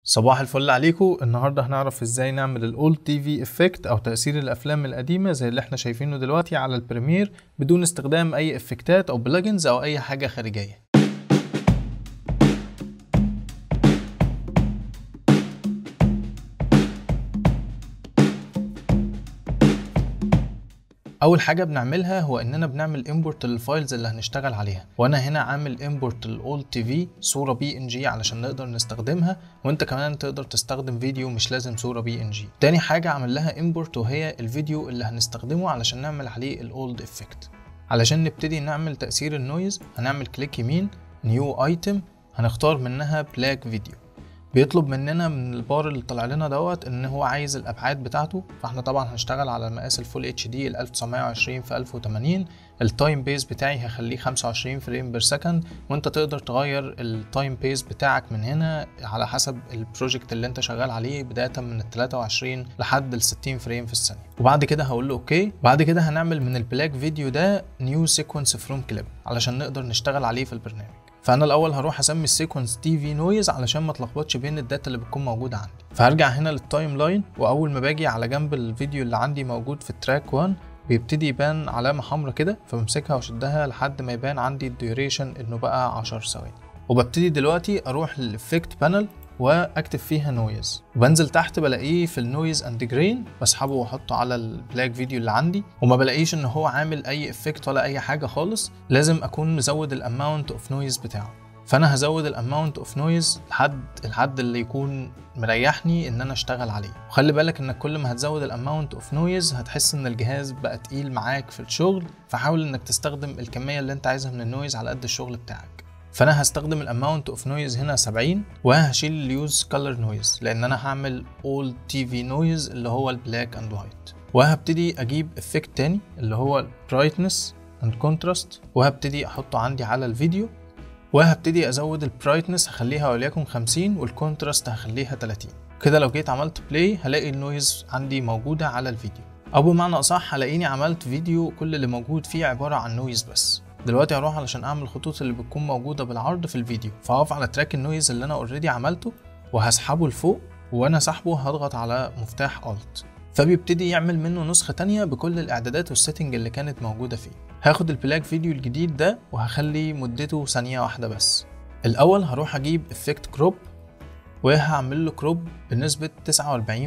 صباح الفل عليكم النهارده هنعرف ازاي نعمل الاولد تي في افكت او تاثير الافلام القديمه زي اللي احنا شايفينه دلوقتي على البريمير بدون استخدام اي افكتات او بلجنز او اي حاجه خارجيه اول حاجه بنعملها هو اننا بنعمل امبورت للفايلز اللي هنشتغل عليها وانا هنا عامل امبورت للاولد تي في صوره بي ان جي علشان نقدر نستخدمها وانت كمان تقدر تستخدم فيديو مش لازم صوره بي ان جي تاني حاجه عامل لها امبورت وهي الفيديو اللي هنستخدمه علشان نعمل عليه الاولد افكت علشان نبتدي نعمل تاثير النويز هنعمل كليك يمين نيو ايتم هنختار منها بلاك فيديو بيطلب مننا من البار اللي طلع لنا دوت ان هو عايز الابعاد بتاعته فاحنا طبعا هنشتغل على مقاس الفول اتش دي ال 1920 في 1080 التايم بيز بتاعي هخليه 25 فريم بير سكند وانت تقدر تغير التايم بيز بتاعك من هنا على حسب البروجكت اللي انت شغال عليه بدايه من ال 23 لحد ال 60 فريم في الثانيه وبعد كده هقول له اوكي بعد كده هنعمل من البلاك فيديو ده نيو سيكونس فروم كليب علشان نقدر نشتغل عليه في البرنامج فانا الاول هروح اسمي السيكونس تي في نويز علشان ما اتلخبطش بين الداتا اللي بتكون موجوده عندي فهرجع هنا للتايم لاين واول ما باجي على جنب الفيديو اللي عندي موجود في التراك 1 بيبتدي يبان علامه حمراء كده فبمسكها واشدها لحد ما يبان عندي الديوريشن انه بقى 10 ثواني وببتدي دلوقتي اروح للافكت بانل واكتب فيها نويز وبنزل تحت بلاقيه في النويز اند جرين بسحبه واحطه على البلاك فيديو اللي عندي وما بلاقيش ان هو عامل اي افكت ولا اي حاجه خالص لازم اكون مزود الاماونت اوف نويز بتاعه فانا هزود الاماونت اوف نويز لحد الحد اللي يكون مريحني ان انا اشتغل عليه وخلي بالك انك كل ما هتزود الاماونت اوف نويز هتحس ان الجهاز بقى تقيل معاك في الشغل فحاول انك تستخدم الكميه اللي انت عايزها من النويز على قد الشغل بتاعك فانا هستخدم الاماونت اوف نويز هنا 70 وهشيل اليوز كلر نويز لان انا هعمل اول تي في نويز اللي هو البلاك اند وايت وهبتدي اجيب افكت تاني اللي هو البرايتنس اند كونتراست وهبتدي احطه عندي على الفيديو وهبتدي ازود البرايتنس هخليها وليكن 50 والكونتراست هخليها 30 كده لو جيت عملت بلاي هلاقي النويز عندي موجوده على الفيديو او بمعنى اصح هلاقيني عملت فيديو كل اللي موجود فيه عباره عن نويز بس دلوقتي هروح علشان اعمل الخطوط اللي بتكون موجوده بالعرض في الفيديو فهقف على تراك النويز اللي انا اوريدي عملته وهسحبه لفوق وانا سحبه هضغط على مفتاح الت فبيبتدي يعمل منه نسخة تانية بكل الإعدادات والسيتنج اللي كانت موجودة فيه هاخد البلاك فيديو الجديد ده وهخلي مدته ثانية واحدة بس الأول هروح أجيب افكت كروب وهعمل له كروب بنسبة 49%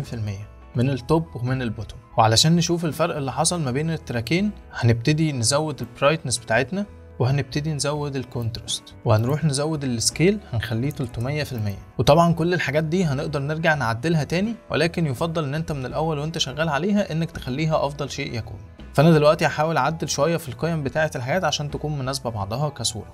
من التوب ومن البوتوم وعلشان نشوف الفرق اللي حصل ما بين التراكين هنبتدي نزود البرايتنس بتاعتنا وهنبتدي نزود الكونتراست وهنروح نزود السكيل هنخليه 300% وطبعا كل الحاجات دي هنقدر نرجع نعدلها تاني ولكن يفضل ان انت من الاول وانت شغال عليها انك تخليها افضل شيء يكون فانا دلوقتي هحاول اعدل شويه في القيم بتاعه الحاجات عشان تكون مناسبه بعضها كصوره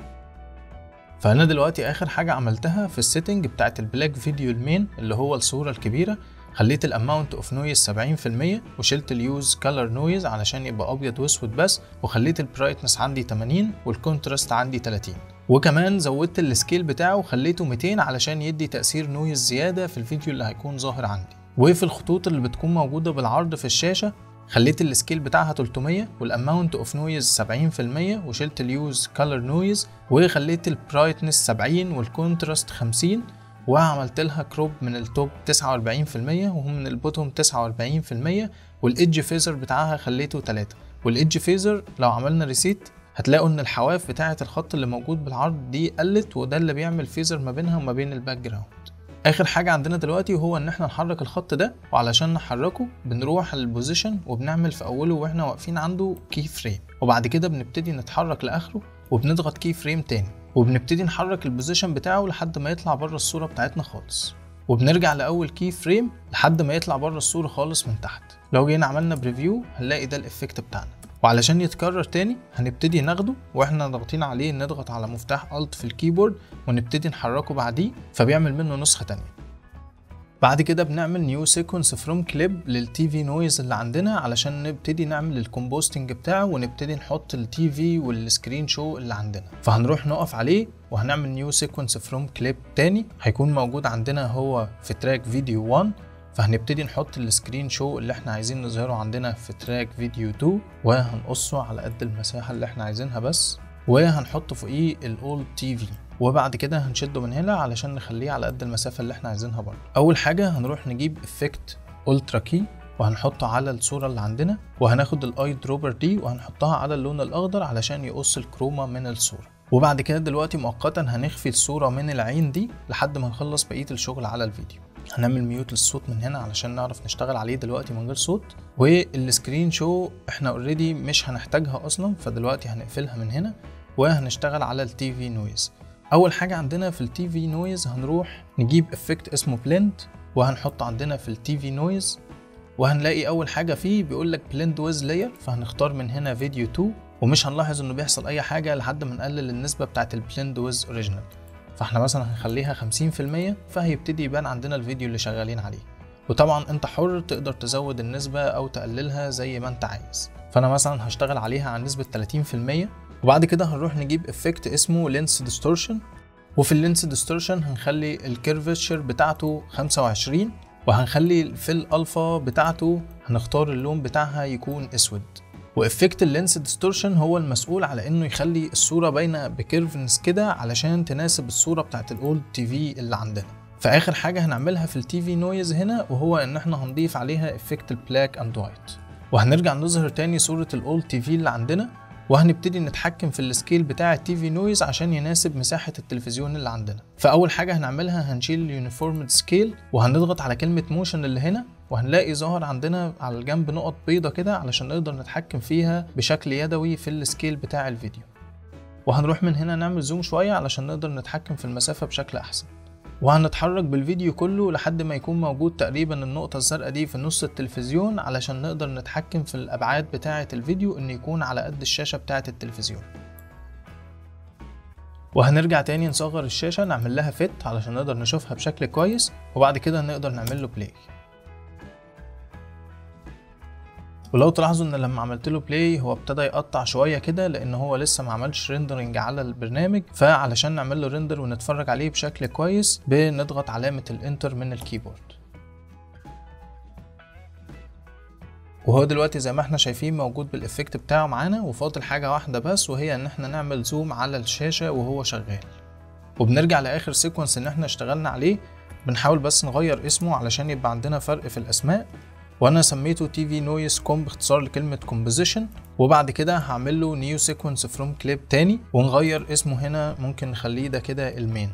فانا دلوقتي اخر حاجه عملتها في السيتنج بتاعه البلاك فيديو المين اللي هو الصوره الكبيره خليت الاماونت اوف نويز 70% وشلت اليوز كلر نويز علشان يبقى ابيض واسود بس وخليت البرايتنس عندي 80 والكونتراست عندي 30 وكمان زودت السكيل بتاعه وخليته 200 علشان يدي تاثير نويز زياده في الفيديو اللي هيكون ظاهر عندي وفي الخطوط اللي بتكون موجوده بالعرض في الشاشه خليت السكيل بتاعها 300 والاماونت اوف نويز 70% وشلت اليوز كلر نويز وخليت البرايتنس 70 والكونتراست 50 وعملت لها كروب من التوب 49% ومن البوتوم 49% والايدج فيزر بتاعها خليته 3 والايدج فيزر لو عملنا ريسيت هتلاقوا ان الحواف بتاعه الخط اللي موجود بالعرض دي قلت وده اللي بيعمل فيزر ما بينها وما بين الباك جراوند اخر حاجه عندنا دلوقتي هو ان احنا نحرك الخط ده وعلشان نحركه بنروح للبوزيشن وبنعمل في اوله واحنا واقفين عنده كي فريم وبعد كده بنبتدي نتحرك لاخره وبنضغط كي فريم تاني وبنبتدي نحرك البوزيشن بتاعه لحد ما يطلع بره الصوره بتاعتنا خالص وبنرجع لاول كي فريم لحد ما يطلع بره الصوره خالص من تحت لو جينا عملنا بريفيو هنلاقي ده الافكت بتاعنا وعلشان يتكرر تاني هنبتدي ناخده واحنا ضاغطين عليه نضغط على مفتاح الت في الكيبورد ونبتدي نحركه بعديه فبيعمل منه نسخه تانية بعد كده بنعمل نيو سيكونس فروم كليب للتي في نويز اللي عندنا علشان نبتدي نعمل الكومبوستنج بتاعه ونبتدي نحط التي في والسكرين شو اللي عندنا فهنروح نقف عليه وهنعمل نيو سيكونس فروم كليب تاني هيكون موجود عندنا هو في تراك فيديو 1 فهنبتدي نحط السكرين شو اللي احنا عايزين نظهره عندنا في تراك فيديو 2 وهنقصه على قد المساحة اللي احنا عايزينها بس وهنحط فوقيه الاولد تي في وبعد كده هنشده من هنا علشان نخليه على قد المسافة اللي احنا عايزينها برضه اول حاجة هنروح نجيب افكت الترا كي وهنحطه على الصورة اللي عندنا وهناخد الاي دروبر دي وهنحطها على اللون الاخضر علشان يقص الكروما من الصورة وبعد كده دلوقتي مؤقتا هنخفي الصورة من العين دي لحد ما نخلص بقية الشغل على الفيديو هنعمل ميوت للصوت من هنا علشان نعرف نشتغل عليه دلوقتي من غير صوت والسكرين شو احنا اوريدي مش هنحتاجها اصلا فدلوقتي هنقفلها من هنا وهنشتغل على التي في نويز اول حاجه عندنا في التي في نويز هنروح نجيب افكت اسمه بلند وهنحطه عندنا في التي في نويز وهنلاقي اول حاجه فيه بيقول لك بلند ويز لاير فهنختار من هنا فيديو 2 ومش هنلاحظ انه بيحصل اي حاجه لحد ما نقلل النسبه بتاعه البلند ويز اوريجينال فاحنا مثلا هنخليها 50% فهيبتدي يبان عندنا الفيديو اللي شغالين عليه وطبعا انت حر تقدر تزود النسبة او تقللها زي ما انت عايز فانا مثلا هشتغل عليها عن نسبة 30% وبعد كده هنروح نجيب افكت اسمه لينس ديستورشن وفي اللينس ديستورشن هنخلي الكيرفتشر بتاعته 25 وهنخلي الفيل الفا بتاعته هنختار اللون بتاعها يكون اسود وافكت اللينس ديستورشن هو المسؤول على انه يخلي الصوره باينه بكيرفنس كده علشان تناسب الصوره بتاعت الاولد تي في اللي عندنا فاخر حاجه هنعملها في التي في نويز هنا وهو ان احنا هنضيف عليها افكت البلاك اند وايت وهنرجع نظهر تاني صوره الاولد تي في اللي عندنا وهنبتدي نتحكم في السكيل بتاع التي في نويز عشان يناسب مساحة التلفزيون اللي عندنا فأول حاجة هنعملها هنشيل اليونيفورمد سكيل وهنضغط على كلمة موشن اللي هنا وهنلاقي ظهر عندنا على الجنب نقط بيضة كده علشان نقدر نتحكم فيها بشكل يدوي في السكيل بتاع الفيديو وهنروح من هنا نعمل زوم شوية علشان نقدر نتحكم في المسافة بشكل أحسن وهنتحرك بالفيديو كله لحد ما يكون موجود تقريبا النقطة الزرقاء دي في نص التلفزيون علشان نقدر نتحكم في الأبعاد بتاعة الفيديو إنه يكون على قد الشاشة بتاعة التلفزيون وهنرجع تاني نصغر الشاشة نعمل لها فيت علشان نقدر نشوفها بشكل كويس وبعد كده نقدر نعمل له بلاي ولو تلاحظوا ان لما عملت له بلاي هو ابتدى يقطع شويه كده لان هو لسه ما عملش ريندرنج على البرنامج فعلشان نعمل له ريندر ونتفرج عليه بشكل كويس بنضغط علامه الانتر من الكيبورد وهو دلوقتي زي ما احنا شايفين موجود بالافكت بتاعه معانا وفاضل حاجه واحده بس وهي ان احنا نعمل زوم على الشاشه وهو شغال وبنرجع لاخر سيكونس ان احنا اشتغلنا عليه بنحاول بس نغير اسمه علشان يبقى عندنا فرق في الاسماء وانا سميته تي في نويز كوم باختصار لكلمه كومبوزيشن وبعد كده هعمل له نيو سيكونس فروم كليب تاني ونغير اسمه هنا ممكن نخليه ده كده المين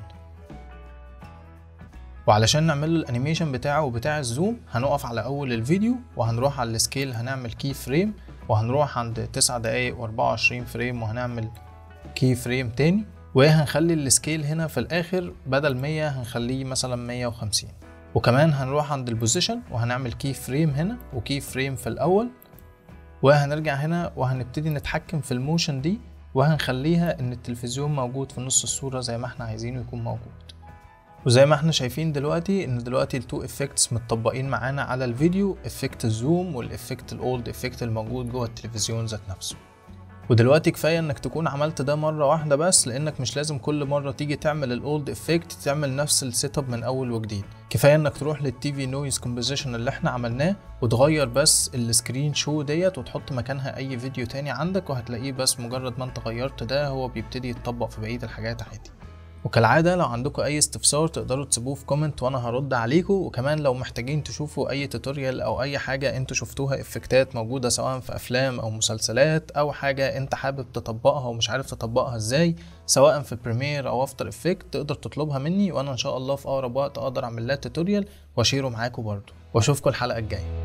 وعلشان نعمل له الانيميشن بتاعه وبتاع الزوم هنقف على اول الفيديو وهنروح على السكيل هنعمل كي فريم وهنروح عند 9 دقايق و24 فريم وهنعمل كي فريم تاني وهنخلي السكيل هنا في الاخر بدل 100 هنخليه مثلا 150 وكمان هنروح عند البوزيشن وهنعمل كي فريم هنا وكي فريم في الاول وهنرجع هنا وهنبتدي نتحكم في الموشن دي وهنخليها ان التلفزيون موجود في نص الصورة زي ما احنا عايزينه يكون موجود وزي ما احنا شايفين دلوقتي ان دلوقتي التو افكتس متطبقين معانا على الفيديو افكت الزوم والافكت الاولد افكت الموجود جوه التلفزيون ذات نفسه ودلوقتي كفايه انك تكون عملت ده مره واحده بس لانك مش لازم كل مره تيجي تعمل الاولد افكت تعمل نفس السيت اب من اول وجديد كفايه انك تروح للتي في نويز كومبوزيشن اللي احنا عملناه وتغير بس السكرين شو ديت وتحط مكانها اي فيديو تاني عندك وهتلاقيه بس مجرد ما انت غيرت ده هو بيبتدي يتطبق في بقيه الحاجات عادي وكالعادة لو عندكم أي استفسار تقدروا تسيبوه في كومنت وأنا هرد عليكم وكمان لو محتاجين تشوفوا أي توتوريال أو أي حاجة أنتوا شفتوها إفكتات موجودة سواء في أفلام أو مسلسلات أو حاجة أنت حابب تطبقها ومش عارف تطبقها إزاي سواء في بريمير أو أفتر إفكت تقدر تطلبها مني وأنا إن شاء الله في أقرب وقت أقدر أعمل لها توتوريال وأشيره معاكم برضه وأشوفكم الحلقة الجاية